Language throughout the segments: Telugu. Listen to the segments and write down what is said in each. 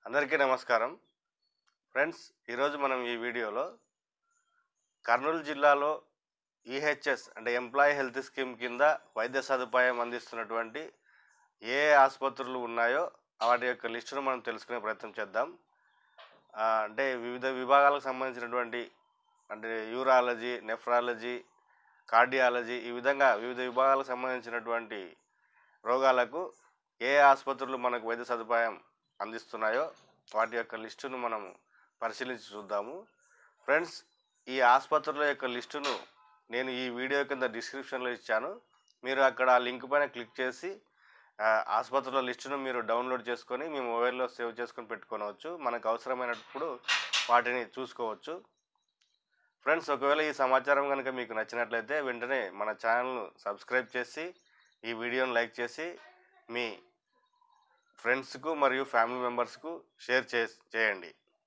అందరికీ నమస్కారం ఫ్రెండ్స్ ఈరోజు మనం ఈ వీడియోలో కర్నూలు జిల్లాలో ఈహెచ్ఎస్ అంటే ఎంప్లాయీ హెల్త్ స్కీమ్ కింద వైద్య సదుపాయం అందిస్తున్నటువంటి ఏ ఆసుపత్రులు ఉన్నాయో వాటి యొక్క లిస్టును మనం తెలుసుకునే ప్రయత్నం చేద్దాం ఆ, అంటే వివిధ విభాగాలకు సంబంధించినటువంటి అంటే యూరాలజీ నెఫ్రాలజీ కార్డియాలజీ ఈ విధంగా వివిధ విభాగాలకు సంబంధించినటువంటి రోగాలకు ఏ ఆసుపత్రులు మనకు వైద్య సదుపాయం అందిస్తున్నాయో వాటి యొక్క లిస్టును మనము పరిశీలించి చూద్దాము ఫ్రెండ్స్ ఈ ఆసుపత్రుల యొక్క లిస్టును నేను ఈ వీడియో కింద డిస్క్రిప్షన్లో ఇచ్చాను మీరు అక్కడ ఆ లింక్ పైన క్లిక్ చేసి ఆ, ఆసుపత్రుల లిస్టును మీరు డౌన్లోడ్ చేసుకొని మీ మొబైల్లో సేవ్ చేసుకొని పెట్టుకోవచ్చు మనకు అవసరమైనప్పుడు వాటిని చూసుకోవచ్చు ఫ్రెండ్స్ ఒకవేళ ఈ సమాచారం కనుక మీకు నచ్చినట్లయితే వెంటనే మన ఛానల్ను సబ్స్క్రైబ్ చేసి ఈ వీడియోను లైక్ చేసి మీ ఫ్రెండ్స్కు మరియు ఫ్యామిలీ మెంబర్స్కు షేర్ చే చేయండి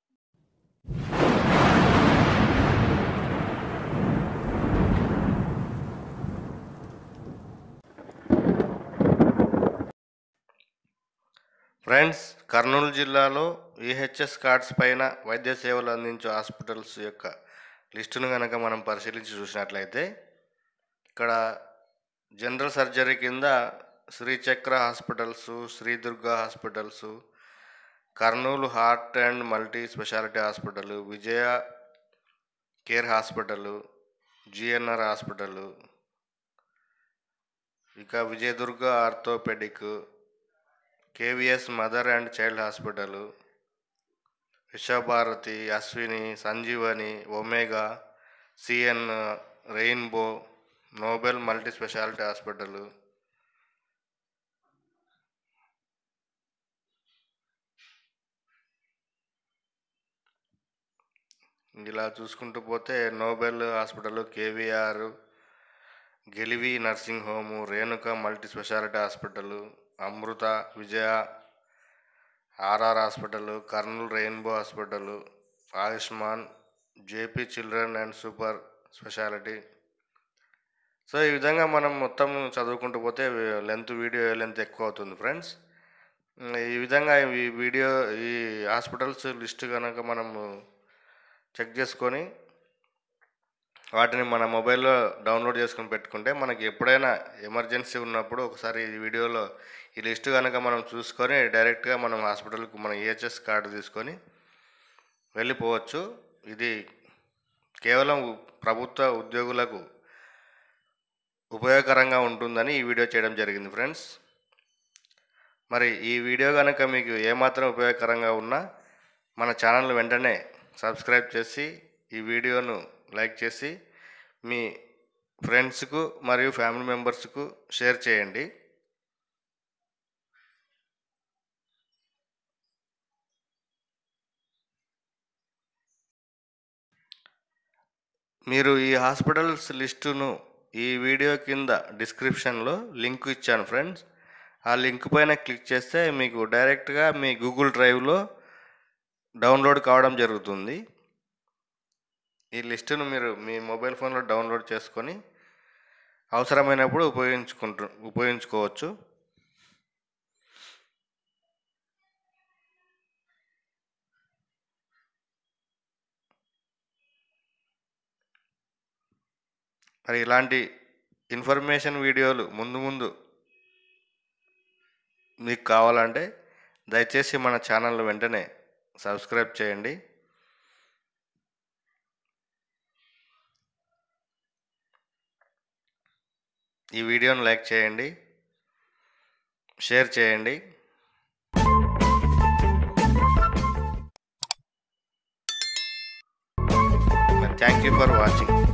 ఫ్రెండ్స్ కర్నూలు జిల్లాలో ఈహెచ్ఎస్ కార్డ్స్ పైన వైద్య సేవలు అందించే హాస్పిటల్స్ యొక్క లిస్టును కనుక మనం పరిశీలించి చూసినట్లయితే ఇక్కడ జనరల్ సర్జరీ కింద Srichakra hospitals Sri Durga hospitals Kurnool heart and multi speciality hospital Vijaya care hospital GNR hospital ఇక Vijayadurga orthopaedic KVS mother and child hospital Vishwabharati Ashwini Sanjeevani Omega CN Rainbow Noble multi speciality hospital ఇలా చూసుకుంటూ పోతే నోబెల్ హాస్పిటల్ కేవీఆర్ గెలివి nursing home Renuka multi speciality hospital Amrita Vijaya RR hospital Kurnool Rainbow hospital Ayushman JP children and super speciality so ఈ విధంగా మనం మొత్తం చదువుకుంటూ పోతే లెంత్ వీడియో లెంత్ ఎక్కువ అవుతుంది ఫ్రెండ్స్ ఈ విధంగా ఈ వీడియో ఈ హాస్పిటల్స్ లిస్ట్ కనుక మనము చెక్ చేసుకొని వాటిని మన మొబైల్లో డౌన్లోడ్ చేసుకొని పెట్టుకుంటే మనకి ఎప్పుడైనా ఎమర్జెన్సీ ఉన్నప్పుడు ఒకసారి ఈ వీడియోలో ఈ లిస్ట్ కనుక మనం చూసుకొని డైరెక్ట్గా మనం హాస్పిటల్కి మన ఈహెచ్ఎస్ కార్డు తీసుకొని వెళ్ళిపోవచ్చు ఇది కేవలం ప్రభుత్వ ఉద్యోగులకు ఉపయోగకరంగా ఉంటుందని ఈ వీడియో చేయడం జరిగింది ఫ్రెండ్స్ మరి ఈ వీడియో కనుక మీకు ఏమాత్రం ఉపయోగకరంగా ఉన్నా మన ఛానల్ వెంటనే సబ్స్క్రైబ్ చేసి ఈ వీడియోను లైక్ చేసి మీ ఫ్రెండ్స్కు మరియు ఫ్యామిలీ మెంబర్స్కు షేర్ చేయండి మీరు ఈ హాస్పిటల్స్ లిస్టును ఈ వీడియో కింద డిస్క్రిప్షన్లో లింక్ ఇచ్చాను ఫ్రెండ్స్ ఆ లింక్ పైన క్లిక్ చేస్తే మీకు డైరెక్ట్గా మీ గూగుల్ డ్రైవ్లో డౌన్లోడ్ కావడం జరుగుతుంది ఈ లిస్టును మీరు మీ మొబైల్ ఫోన్లో డౌన్లోడ్ చేసుకొని అవసరమైనప్పుడు ఉపయోగించుకుంటు ఉపయోగించుకోవచ్చు మరి ఇలాంటి ఇన్ఫర్మేషన్ వీడియోలు ముందు ముందు మీకు కావాలంటే దయచేసి మన ఛానల్ వెంటనే సబ్స్క్రైబ్ చేయండి ఈ వీడియోను లైక్ చేయండి షేర్ చేయండి థ్యాంక్ యూ ఫర్ వాచింగ్